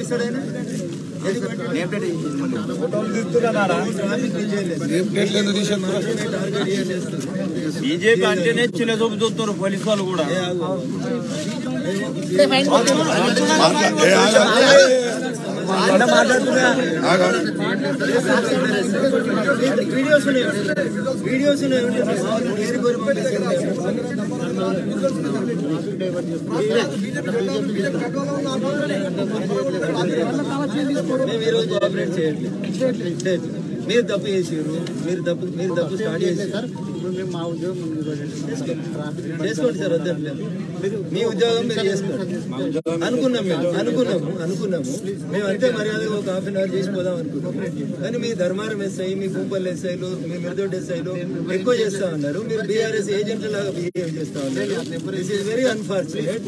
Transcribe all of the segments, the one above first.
చేస్తాడు ఆయన ఎందుకు పెట్టాడు? ట్రాఫిక్ విజయలేదు. టార్గెట్ చేసేస్తారు. బీజేపీ అంటేనే చిన్న చూపు చూస్తున్నారు పోలీసు వాళ్ళు కూడా వీడియోస్ ఉన్నాయి వీడియోస్ ఉన్నాయి ఏరి కోరి పంపిస్తారు. మేము ఈరోజు కోఆపరేట్ చేయట్లేదు లేదు. మీరు తప్పు చేసారు మీరు తప్పు మీరు తప్పు స్టార్ట్ చేశారు చేసుకోండి సార్ వద్దట్లేదు మీ ఉద్యోగం మీరు చేసుకోండి అనుకున్నాం మేము అనుకున్నాము అనుకున్నాము మేము అంతే మర్యాదగా ఒక హాఫ్ అన్ అవర్ చేసిపోదాం అనుకున్నాం కానీ మీ ధర్మారం ఎస్ఐ మీ కూపల్ ఎస్ఐలు మీ మిర్దొడ్డి ఎస్ఐలు ఎక్కువ చేస్తా ఉన్నారు మీరు బీఆర్ఎస్ ఏజెంట్ లాగా బిహేవ్ చేస్తా ఉన్నారు దిస్ ఇస్ వెరీ అన్ఫార్చునేట్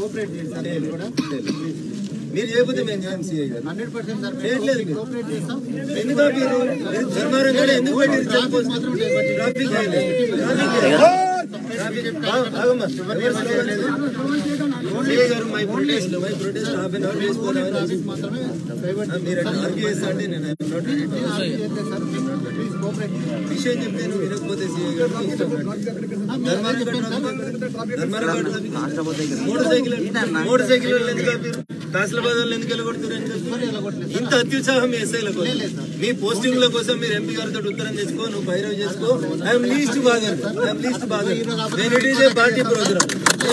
మీరు చేయకపోతే మేము చేయం సిఐ గారు చేయట్లేదు మీరు. ఎందుకు ఆపారు? మీరు ధర్మారం కూడా ఎందుకు పెట్టారు చెక్ పోస్ట్? ట్రాఫిక్ చేయలేదు. ట్రాఫిక్ చేయలేదు. ట్రాఫిక్ ఆ- ఆగమ్మా. ఎవరు slogan? CI garu my protest my protest half an hour చేసుకోవాలి మీరు అట్లా ఆర్గ్యూ చేస్తా అంటే నేను I'm not ready to argue. విషయం చెప్తే నువ్వు వినకపోతే సిఐ గారు ఇష్టం Dharmaram Dharmaram motorcycle motorcycle వాళ్ళు ఎందుకు ఆపారు కాసిలాబాద్ వాళ్ళు ఎందుకు వెళ్ళగొడుతున్నారు అని చెప్పి ఇంత అత్యుత్సాహం మీ ఎస్ఐలకు మీ పోస్టింగ్ల కోసం మీరు ఎంపీ గారితో ఉత్తరం తెచ్చుకో నువ్వు భైరవ్ చేసుకో ఐఎమ్ లీస్ట్ బాగా ఐఎమ్ లీస్ట్ బాగా నేను it is a party programme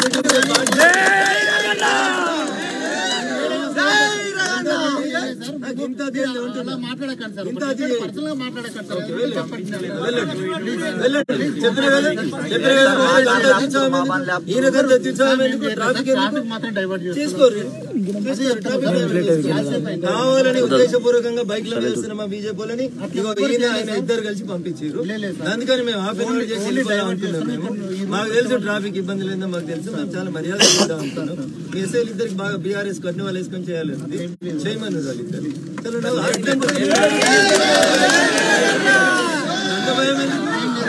ఇంత అధ్యయనం ఉంటుందా? మాట్లాడకండి సార్ ఇంత అధ్యయనం పర్సనల్ గా మాట్లాడకండి సార్ వెళ్ళండి వెళ్ళండి చెప్పిన కదా చెప్పిన కదా వాళ్ళకి అంత అత్యుత్సాహం ఎందుకు? ఈయనకు అంత అత్యుత్సాహం ఎందుకు ట్రాఫిక్ ఎందుకు ట్రాఫిక్ మాత్రం డైవర్ట్ చేస్తారు చేసుకోరు చేసుకోరు. ట్రాఫిక్ డైవర్ట్ చేసుకోరు. కావాలని ఉద్దేశపూర్వకంగా బైక్ లో వెళ్తున్న మా బీజేపీ వాళ్ళని ఇగో ఈయన ఆయన ఇద్దరు కలిసి పంపించారు అందుకని మేము హాఫ్ అన్ అవర్ చేసి వెళ్ళిపోదాం అనుకున్నాం మేము మాకు తెలుసు ట్రాఫిక్ ఇబ్బందులు ఏందో మాకు తెలుసు మేము చాలా మర్యాద ఇద్దాం అనుకున్నాం మీ ఎస్ఐలు ఇద్దరికి బాగా బీఆర్ఎస్ కట్టిన వాళ్ళు వేసుకొని చేయాలి చేయమని వాళ్ళు ఇద్దరు చలో నువ్వు అర్థం అంత భయం ఎందుకు?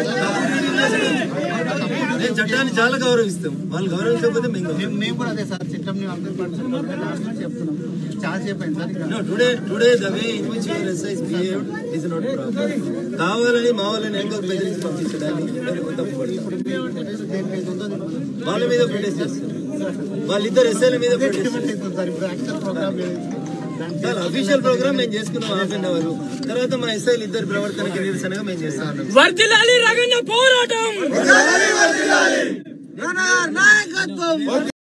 నేను చట్టాన్ని చాలా గౌరవిస్తాం వాళ్ళు గౌరవించకపోతే మేము గౌరవిస్తాం. మేము కూడా అదే సార్ చిత్రం అందరూ పర్సనల్ చెప్తున్నాం చాలా సేపు అయింది సార్ ఇంకా No, today, today the way in which your SI is behaved is not proper. కావాలని మా వాళ్ళని ఎంతో బెదిరించి పంపించడానికి నేను తప్పుపడతాను వాళ్ళ మీద ప్రొటెస్ట్ చేస్తారు వాళ్ళిద్దరు ఎస్ఐల మీద ప్రొటెస్ట్ చేస్తారు సార్ ఇప్పుడు యాక్షన్ ప్రోగ్రామ్ చాలా అఫీషియల్ ప్రోగ్రామ్ మేము చేసుకున్నాం హాఫ్ అన్ అవర్ తర్వాత మా ఎస్ఐలు ఇద్దరు ప్రవర్తనకి నిరసనగా మేము చేస్తాం వర్దిలాలి రగన్న పోరాటం